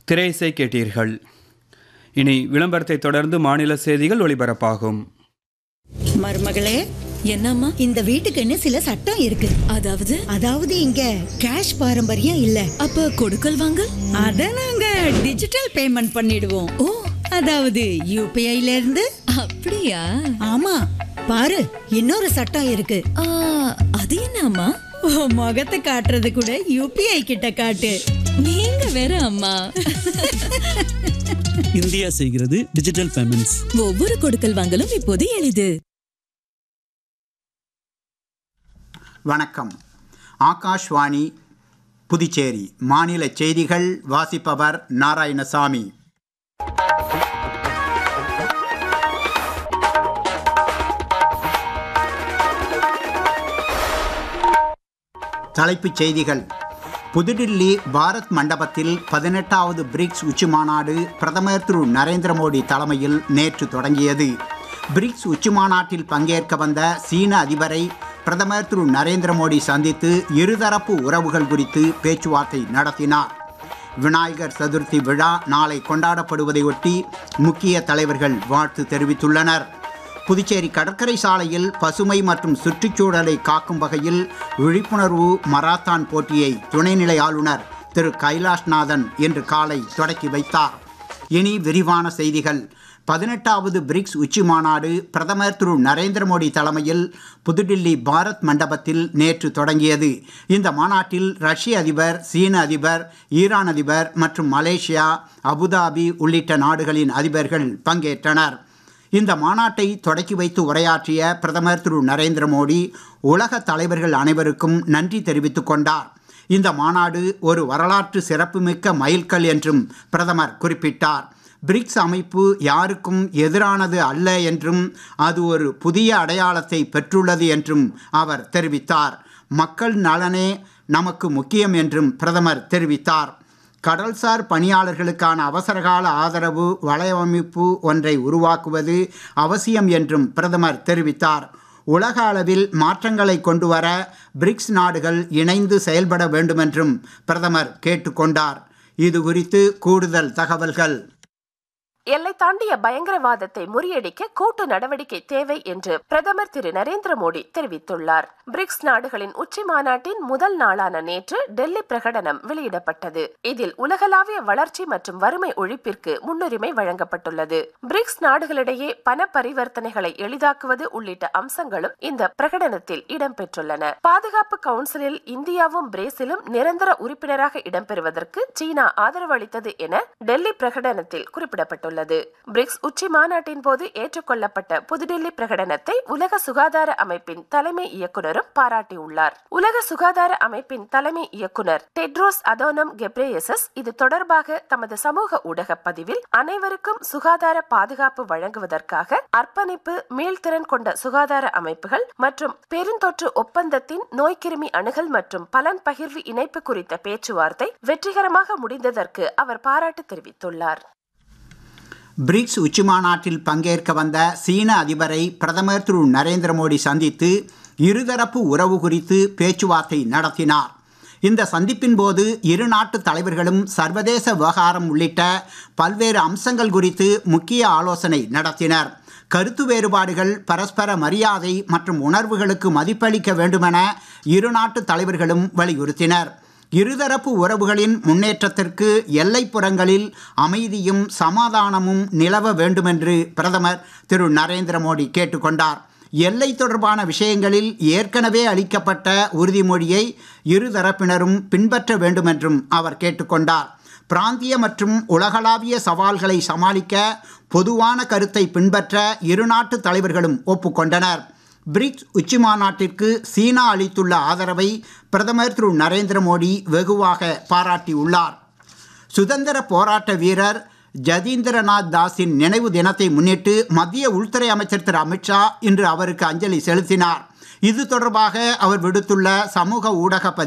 திரையிசை கேட்டீர்கள் இனி விளம்பரத்தை தொடர்ந்து மாநில செய்திகள் ஒளிபரப்பாகும் மருமகளே என்னம்மா இந்த வீட்டுக்குன்னு சில சட்டம் இருக்கு அதாவது அதாவது இங்க கேஷ் பாரம்பரியம் இல்ல அப்ப கொடுக்கல் வாங்கல் அத நாங்க டிஜிட்டல் பேமெண்ட் பண்ணிடுவோம் ஓ அதாவது யூபிஐல இருந்து அப்படியா ஆமா பாரு இன்னொரு சட்டம் இருக்கு ஆ, அது என்னம்மா உன் முகத்தை காட்டுறது கூட யூபிஐ கிட்ட காட்டு நீங்க வேற அம்மா இந்தியா செய்கிறது டிஜிட்டல் பேமெண்ட்ஸ் ஒவ்வொரு கொடுக்கல் வாங்கலும் இப்போது எளிது வணக்கம் ஆகாஷ்வாணி புதுச்சேரி மாநில செய்திகள் வாசிப்பவர் நாராயணசாமி தலைப்புச் செய்திகள் புதுடில்லி பாரத் மண்டபத்தில் பதினெட்டாவது பிரிக்ஸ் உச்சி மாநாடு பிரதமர் திரு நரேந்திர மோடி தலைமையில் நேற்று தொடங்கியது பிரிக்ஸ் உச்சி மாநாட்டில் பங்கேற்க வந்த சீன அதிபரை பிரதமர் திரு நரேந்திர மோடி சந்தித்து இருதரப்பு உறவுகள் குறித்து பேச்சுவார்த்தை நடத்தினார் விநாயகர் சதுர்த்தி விழா நாளை கொண்டாடப்படுவதையொட்டி முக்கிய தலைவர்கள் வாழ்த்து தெரிவித்துள்ளனர் புதுச்சேரி கடற்கரை சாலையில் பசுமை மற்றும் சுற்றுச்சூழலை காக்கும் வகையில் விழிப்புணர்வு மராத்தான் போட்டியை துணைநிலை ஆளுநர் திரு கைலாஷ்நாதன் இன்று காலை தொடக்கி வைத்தார் இனி விரிவான செய்திகள் பதினெட்டாவது பிரிக்ஸ் உச்சி மாநாடு பிரதமர் திரு நரேந்திர மோடி தலைமையில் புதுடில்லி பாரத் மண்டபத்தில் நேற்று தொடங்கியது இந்த மாநாட்டில் ரஷ்ய அதிபர் சீன அதிபர் ஈரான் அதிபர் மற்றும் மலேசியா அபுதாபி உள்ளிட்ட நாடுகளின் அதிபர்கள் பங்கேற்றனர் இந்த மாநாட்டை தொடக்கி வைத்து உரையாற்றிய பிரதமர் திரு நரேந்திர மோடி உலக தலைவர்கள் அனைவருக்கும் நன்றி தெரிவித்துக் கொண்டார் இந்த மாநாடு ஒரு வரலாற்று சிறப்புமிக்க மைல்கல் என்றும் பிரதமர் குறிப்பிட்டார் பிரிக்ஸ் அமைப்பு யாருக்கும் எதிரானது அல்ல என்றும் அது ஒரு புதிய அடையாளத்தை பெற்றுள்ளது என்றும் அவர் தெரிவித்தார் மக்கள் நலனே நமக்கு முக்கியம் என்றும் பிரதமர் தெரிவித்தார் கடல்சார் பணியாளர்களுக்கான அவசரகால ஆதரவு வலையமைப்பு ஒன்றை உருவாக்குவது அவசியம் என்றும் பிரதமர் தெரிவித்தார் உலக அளவில் மாற்றங்களை கொண்டுவர பிரிக்ஸ் நாடுகள் இணைந்து செயல்பட வேண்டுமென்றும் பிரதமர் கேட்டுக்கொண்டார் இது குறித்து கூடுதல் தகவல்கள் எல்லை தாண்டிய பயங்கரவாதத்தை முறியடிக்க கூட்டு நடவடிக்கை தேவை என்று பிரதமர் திரு நரேந்திர மோடி தெரிவித்துள்ளார் பிரிக்ஸ் நாடுகளின் உச்சி மாநாட்டின் முதல் நாளான நேற்று டெல்லி பிரகடனம் வெளியிடப்பட்டது இதில் உலகளாவிய வளர்ச்சி மற்றும் வறுமை ஒழிப்பிற்கு முன்னுரிமை வழங்கப்பட்டுள்ளது பிரிக்ஸ் நாடுகளிடையே பண பரிவர்த்தனைகளை எளிதாக்குவது உள்ளிட்ட அம்சங்களும் இந்த பிரகடனத்தில் இடம்பெற்றுள்ளன பாதுகாப்பு கவுன்சிலில் இந்தியாவும் பிரேசிலும் நிரந்தர உறுப்பினராக இடம்பெறுவதற்கு சீனா ஆதரவு அளித்தது என டெல்லி பிரகடனத்தில் குறிப்பிடப்பட்டுள்ளது உள்ளது பிரிக்ஸ் உச்சி மாநாட்டின் போது ஏற்றுக்கொள்ளப்பட்ட புதுடில்லி பிரகடனத்தை உலக சுகாதார அமைப்பின் தலைமை இயக்குனரும் பாராட்டியுள்ளார் உலக சுகாதார அமைப்பின் தலைமை இயக்குனர் டெட்ரோஸ் அதோனம் கெப்ரேயசஸ் இது தொடர்பாக தமது சமூக ஊடக பதிவில் அனைவருக்கும் சுகாதார பாதுகாப்பு வழங்குவதற்காக அர்ப்பணிப்பு மீள்திறன் கொண்ட சுகாதார அமைப்புகள் மற்றும் பெருந்தொற்று ஒப்பந்தத்தின் நோய்க்கிருமி அணுகல் மற்றும் பலன் பகிர்வு இணைப்பு குறித்த பேச்சுவார்த்தை வெற்றிகரமாக முடிந்ததற்கு அவர் பாராட்டு தெரிவித்துள்ளார் பிரிக்ஸ் உச்சிமாநாட்டில் பங்கேற்க வந்த சீன அதிபரை பிரதமர் திரு நரேந்திர மோடி சந்தித்து இருதரப்பு உறவு குறித்து பேச்சுவார்த்தை நடத்தினார் இந்த சந்திப்பின் போது இரு நாட்டு தலைவர்களும் சர்வதேச விவகாரம் உள்ளிட்ட பல்வேறு அம்சங்கள் குறித்து முக்கிய ஆலோசனை நடத்தினர் கருத்து வேறுபாடுகள் பரஸ்பர மரியாதை மற்றும் உணர்வுகளுக்கு மதிப்பளிக்க வேண்டுமென இரு நாட்டு தலைவர்களும் வலியுறுத்தினர் இருதரப்பு உறவுகளின் முன்னேற்றத்திற்கு எல்லைப்புறங்களில் அமைதியும் சமாதானமும் நிலவ வேண்டுமென்று பிரதமர் திரு நரேந்திர மோடி கேட்டுக்கொண்டார் எல்லை தொடர்பான விஷயங்களில் ஏற்கனவே அளிக்கப்பட்ட உறுதிமொழியை இருதரப்பினரும் பின்பற்ற வேண்டுமென்றும் அவர் கேட்டுக்கொண்டார் பிராந்திய மற்றும் உலகளாவிய சவால்களை சமாளிக்க பொதுவான கருத்தை பின்பற்ற இரு நாட்டு தலைவர்களும் ஒப்புக்கொண்டனர் பிரிக்ஸ் உச்சி மாநாட்டிற்கு சீனா அளித்துள்ள ஆதரவை பிரதமர் திரு நரேந்திர மோடி வெகுவாக பாராட்டியுள்ளார் சுதந்திர போராட்ட வீரர் ஜதீந்திரநாத் தாஸின் நினைவு தினத்தை முன்னிட்டு மத்திய உள்துறை அமைச்சர் திரு அமித்ஷா இன்று அவருக்கு அஞ்சலி செலுத்தினார் இது தொடர்பாக அவர் விடுத்துள்ள சமூக ஊடக